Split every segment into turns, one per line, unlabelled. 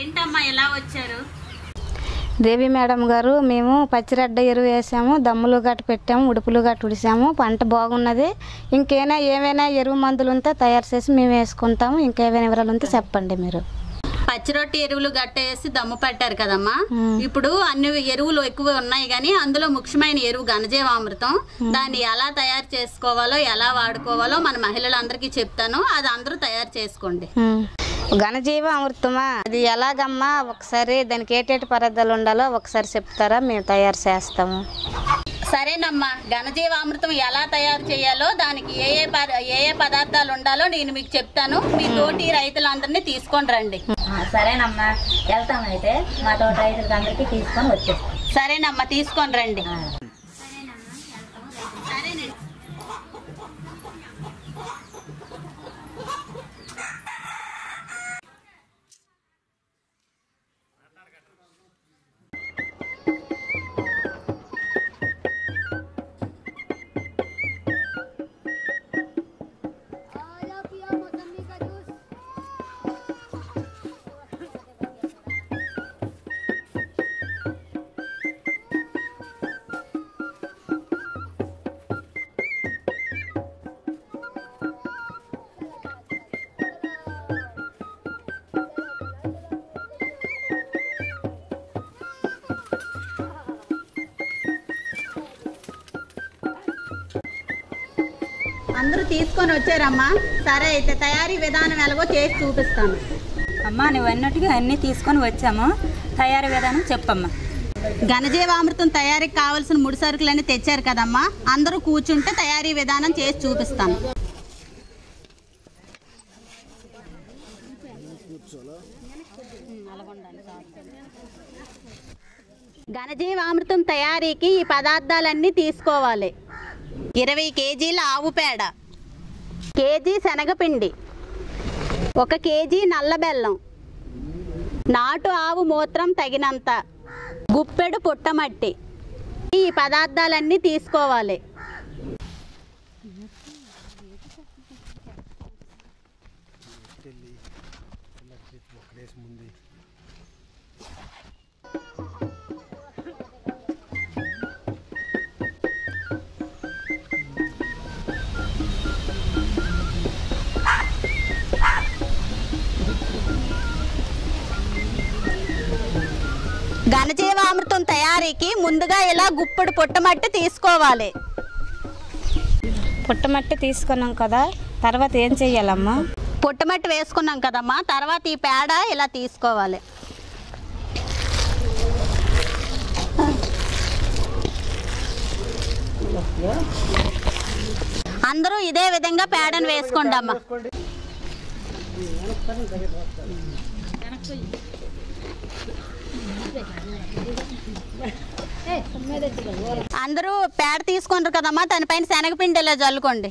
ఏంటమ్మా ఎలా వచ్చారు
దేవి మేడం గారు మేము పచ్చిరడ్డ ఎరువు వేసాము దమ్ములు గట్ట పెట్టాము ఉడుపులు గట్ట ఉడిసాము పంట బాగున్నది ఇంకేనా ఏమైనా ఎరువు మందులు ఉంటే తయారు చేసి మేము వేసుకుంటాము ఇంకేమైనా వివరాలు ఉంటే చెప్పండి మీరు
పచ్చిరొట్టి ఎరువులు గట్టేసి దమ్ము పెట్టారు కదమ్మా ఇప్పుడు అన్ని ఎరువులు ఎక్కువ ఉన్నాయి కానీ అందులో ముఖ్యమైన ఎరువు ఘనజీవామృతం దాన్ని ఎలా తయారు చేసుకోవాలో ఎలా వాడుకోవాలో మన మహిళలందరికీ చెప్తాను అది అందరూ తయారు చేసుకోండి
ఉమ్. ఘనజీవ అమృతమా అది ఎలాగమ్మా ఒకసారి దానికి ఏటేటి పదార్థాలు ఉండాలో ఒకసారి చెప్తారా మేము తయారు చేస్తాము
సరేనమ్మా ఘనజీవామృతం ఎలా తయారు చేయాలో దానికి ఏ ఏ పద- ఏ ఏ పదార్థాలు ఉండాలో నేను మీకు చెప్తాను మీ తోటి రైతులందరినీ తీసుకొని రండి
ఆ, సరేనమ్మా వెళ్తాం అయితే మా తోట రైతులకి అందరికీ తీసుకొని వచ్చేస్తాం
సరేనమ్మా తీసుకొని రండి అందరూ తీసుకొని వచ్చారమ్మా సరే అయితే తయారీ విధానం ఎలాగో చేసి చూపిస్తాను
అమ్మా నువ్వు అన్నట్టుగా అన్నీ తీసుకొని వచ్చాము తయారీ విధానం చెప్పమ్మా
ఘనజీవామృతం తయారీకి కావాల్సిన ముడి సరుకులన్నీ తెచ్చారు కదమ్మా అందరూ కూర్చుంటే తయారీ విధానం చేసి చూపిస్తాను ఘనజీవామృతం తయారీకి ఈ పదార్థాలన్నీ తీసుకోవాలి ఇరవై కేజీల ఆవు పేడ కేజీ శనగపిండి ఒక కేజీ నల్ల బెల్లం నాటు ఆవు మూత్రం తగినంత గుప్పెడు పుట్టమట్టి ఈ పదార్థాలన్నీ తీసుకోవాలి ఘనజీవామృతం తయారీకి ముందుగా ఇలా గుప్పెడు పుట్టమట్టి తీసుకోవాలి
పుట్టమట్టి తీసుకున్నాం కదా తర్వాత ఏం చెయ్యాలమ్మా
పుట్టమట్టి వేసుకున్నాం కదమ్మా తర్వాత ఈ పేడ ఇలా తీసుకోవాలి అందరూ ఇదే విధంగా పేడను వేసుకోండి అమ్మా అందరూ పేడ తీసుకుంటారు కదమ్మా దానిపైన శనగపిండి ఇలా జల్లుకోండి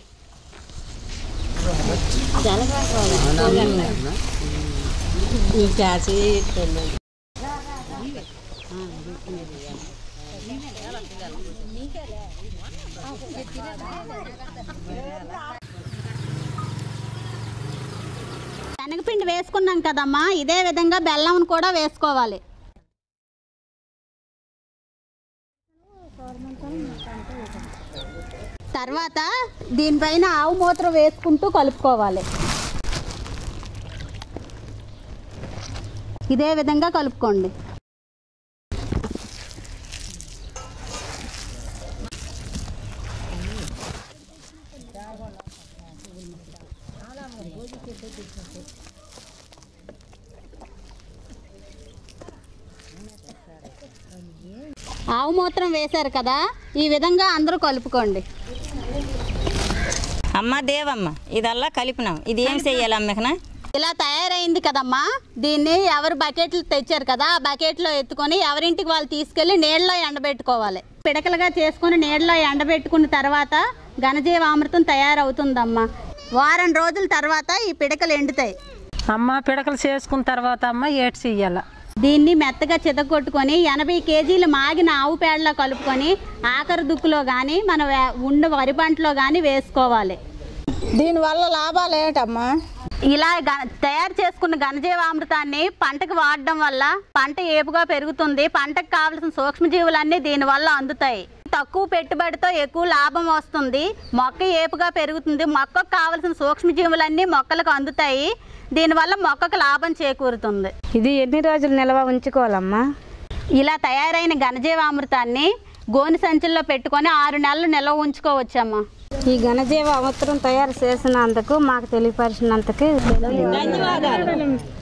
శనగపిండి వేసుకున్నాం కదమ్మా ఇదే విధంగా బెల్లం కూడా వేసుకోవాలి తర్వాత దీనిపైన ఆవు మూత్రం వేసుకుంటూ కలుపుకోవాలి ఇదే విధంగా కలుపుకోండి ఆవు మూత్రం వేశారు కదా ఈ విధంగా అందరూ కలుపుకోండి
అమ్మ దేవమ్మ ఇదల్లా కలిపినాం ఇది ఏం చెయ్యాలి అమ్మకనా
ఇలా తయారైంది కదమ్మా దీన్ని ఎవరు బకెట్లు తెచ్చారు కదా ఆ బకెట్లో ఎత్తుకొని ఎవరింటికి వాళ్ళు తీసుకెళ్లి నీళ్ళలో ఎండబెట్టుకోవాలి పిడకలుగా చేసుకొని నీళ్ళలో ఎండబెట్టుకున్న తర్వాత ఘనజీవామృతం తయారవుతుందమ్మా వారం రోజుల తర్వాత ఈ పిడకలు ఎండుతాయి
అమ్మ పిడకలు చేసుకున్న తర్వాత అమ్మ ఏటి చెయ్యాల
దీన్ని మెత్తగా చితగొట్టుకొని ఎనభై కేజీలు మాగిన ఆవు పేడలో కలుపుకొని ఆఖరి దుక్కులో కానీ మన వే- ఉండు వరి పంటలో కానీ వేసుకోవాలి
దీనివల్ల లాభాలు ఏమిటమ్మా
ఇలా గ- తయారు చేసుకున్న ఘనజీవామృతాన్ని పంటకు వాడడం వల్ల పంట ఏపుగా పెరుగుతుంది పంటకు కావలసిన సూక్ష్మజీవులన్నీ దీనివల్ల అందుతాయి తక్కువ పెట్టుబడితో ఎక్కువ లాభం వస్తుంది మొక్క ఏపుగా పెరుగుతుంది మొక్కకు కావలసిన సూక్ష్మజీవులన్నీ మొక్కలకు అందుతాయి దీనివల్ల మొక్కకు లాభం చేకూరుతుంది
ఇది ఎన్ని రోజులు నిల్వ ఉంచుకోవాలమ్మా
ఇలా తయారైన ఘనజీవామృతాన్ని గోని సంచుల్లో పెట్టుకొని ఆరు నెలలు నిల్వ ఉంచుకోవచ్చమ్మా
ఈ ఘనజీవ అవసరం తయారు చేసినందుకు మాకు తెలియపరిచినందుకు